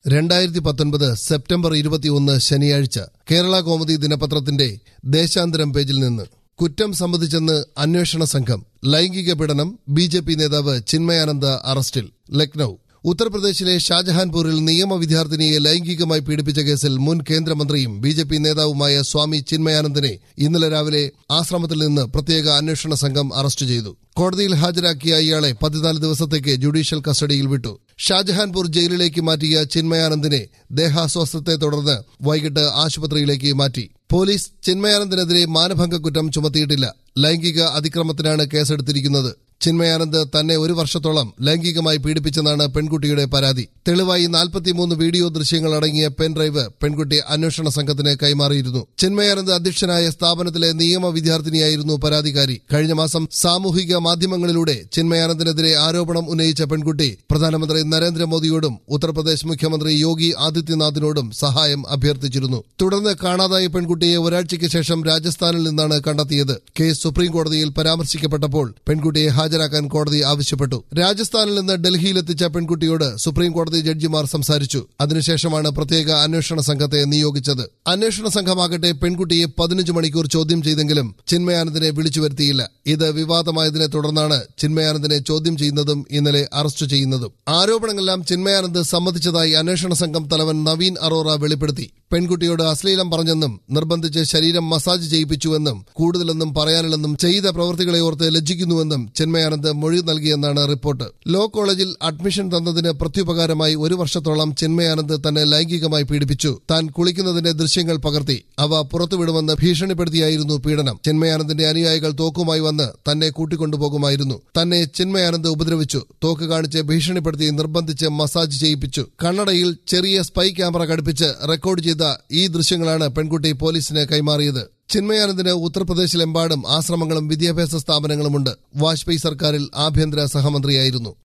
രണ്ടായിരത്തി പത്തൊൻപത് സെപ്റ്റംബർ ഇരുപത്തിയൊന്ന് ശനിയാഴ്ച കേരള കോമതി ദിനപത്രത്തിന്റെ ദേശാന്തരം പേജിൽ നിന്ന് കുറ്റം സംബന്ധിച്ചെന്ന് അന്വേഷണ സംഘം ലൈംഗിക പീഡനം ബി ജെ പി നേതാവ് ചിന്മയാനന്ദ അറസ്റ്റിൽ ലക്നൌ ഉത്തർപ്രദേശിലെ ഷാജഹാൻപൂരിൽ നിയമ വിദ്യാർത്ഥിനിയെ ലൈംഗികമായി പീഡിപ്പിച്ച കേസിൽ മുൻ കേന്ദ്രമന്ത്രിയും ബി ജെ പി നേതാവുമായ സ്വാമി ചിന്മയാനന്ദനെ ഇന്നലെ രാവിലെ ആശ്രമത്തിൽ നിന്ന് പ്രത്യേക അന്വേഷണ സംഘം അറസ്റ്റ് ചെയ്തു കോടതിയിൽ ഹാജരാക്കിയ ഇയാളെ പതിനാല് ദിവസത്തേക്ക് ജുഡീഷ്യൽ കസ്റ്റഡിയിൽ വിട്ടു ഷാജഹാൻപൂർ ജയിലിലേക്ക് മാറ്റിയ ചിന്മയാനന്ദിനെ ദേഹാസ്വാസ്ഥത്തെ തുടർന്ന് വൈകിട്ട് ആശുപത്രിയിലേക്ക് മാറ്റി പോലീസ് ചിന്മയാനന്ദിനെതിരെ മാനഭംഗ കുറ്റം ചുമത്തിയിട്ടില്ല ലൈംഗിക അതിക്രമത്തിനാണ് കേസെടുത്തിരിക്കുന്നത് ചിന്മയാനന്ദ് തന്നെ ഒരു വർഷത്തോളം ലൈംഗികമായി പീഡിപ്പിച്ചെന്നാണ് പെൺകുട്ടിയുടെ പരാതി തെളിവായി നാൽപ്പത്തിമൂന്ന് വീഡിയോ ദൃശ്യങ്ങൾ അടങ്ങിയ പെൻഡ്രൈവ് പെൺകുട്ടി അന്വേഷണ സംഘത്തിന് കൈമാറിയിരുന്നു ചിന്മയാനന്ദ് അധ്യക്ഷനായ സ്ഥാപനത്തിലെ നിയമ വിദ്യാർത്ഥിനിയായിരുന്നു പരാതിക്കാരി കഴിഞ്ഞ മാസം സാമൂഹിക മാധ്യമങ്ങളിലൂടെ ചിന്മയാനന്ദിനെതിരെ ആരോപണം ഉന്നയിച്ച പെൺകുട്ടി പ്രധാനമന്ത്രി നരേന്ദ്രമോദിയോടും ഉത്തർപ്രദേശ് മുഖ്യമന്ത്രി യോഗി ആദിത്യനാഥിനോടും സഹായം അഭ്യർത്ഥിച്ചിരുന്നു തുടർന്ന് കാണാതായ പെൺകുട്ടിയെ ഒരാഴ്ചയ്ക്ക് ശേഷം രാജസ്ഥാനിൽ നിന്നാണ് കണ്ടെത്തിയത് കേസ് സുപ്രീം കോടതിയിൽ പരാമർശിക്കപ്പെട്ടപ്പോൾ പെൺകുട്ടിയെ ഹാജരാക്കാൻ കോടതി ആവശ്യപ്പെട്ടു രാജസ്ഥാനിൽ നിന്ന് ഡൽഹിയിലെത്തിച്ച പെൺകുട്ടിയോട് സുപ്രീം കോടതി ജഡ്ജിമാർ സംസാരിച്ചു അതിനുശേഷമാണ് പ്രത്യേക അന്വേഷണ സംഘത്തെ നിയോഗിച്ചത് അന്വേഷണ സംഘമാകട്ടെ പെൺകുട്ടിയെ പതിനഞ്ച് മണിക്കൂർ ചോദ്യം ചെയ്തെങ്കിലും ചിന്മയാനന്ദിനെ വിളിച്ചു വരുത്തിയില്ല ഇത് വിവാദമായതിനെ തുടർന്നാണ് ചിന്മയാനന്ദിനെ ചോദ്യം ചെയ്യുന്നതും ഇന്നലെ അറസ്റ്റ് ചെയ്യുന്നതും ആരോപണങ്ങളെല്ലാം ചിന്മയാനന്ദ് സമ്മതിച്ചതായി അന്വേഷണ സംഘം തലവൻ നവീൻ അറോറ വെളിപ്പെടുത്തി പെൺകുട്ടിയോട് അശ്ലീലം പറഞ്ഞെന്നും നിർബന്ധിച്ച് ശരീരം മസാജ് ചെയ്യിപ്പിച്ചുവെന്നും കൂടുതലൊന്നും പറയാനില്ലെന്നും ചെയ്ത പ്രവൃത്തികളെ ഓർത്ത് ലജ്ജിക്കുന്നുവെന്നും ചിന്മയാനന്ദ് മൊഴി നൽകിയെന്നാണ് റിപ്പോർട്ട് ലോ കോളേജിൽ അഡ്മിഷൻ തന്നതിന് പ്രത്യുപകാരമായി ഒരു വർഷത്തോളം ചിന്മയാനന്ദ് തന്നെ ലൈംഗികമായി പീഡിപ്പിച്ചു താൻ കുളിക്കുന്നതിന്റെ ദൃശ്യങ്ങൾ പകർത്തി അവ പുറത്തുവിടുമെന്ന് ഭീഷണിപ്പെടുത്തിയായിരുന്നു പീഡനം ചിന്മയാനന്ദിന്റെ അനുയായികൾ തോക്കുമായി വന്ന് തന്നെ കൂട്ടിക്കൊണ്ടുപോകുമായിരുന്നു തന്നെ ചിന്മയാനന്ദ് ഉപദ്രവിച്ചു തോക്ക് കാണിച്ച് ഭീഷണിപ്പെടുത്തി നിർബന്ധിച്ച് മസാജ് ചെയ്യിപ്പിച്ചു കണ്ണടയിൽ ചെറിയ സ്പൈ ക്യാമറ ഘടിപ്പിച്ച് റെക്കോർഡ് ചെയ്ത ഈ ദൃശ്യങ്ങളാണ് പെൺകുട്ടി പോലീസിന് കൈമാറിയത് ചിന്മയാനന്ദിന് ഉത്തർപ്രദേശിലെമ്പാടും ആശ്രമങ്ങളും വിദ്യാഭ്യാസ സ്ഥാപനങ്ങളുമുണ്ട് വാജ്പേയി സർക്കാരിൽ ആഭ്യന്തര സഹമന്ത്രിയായിരുന്നു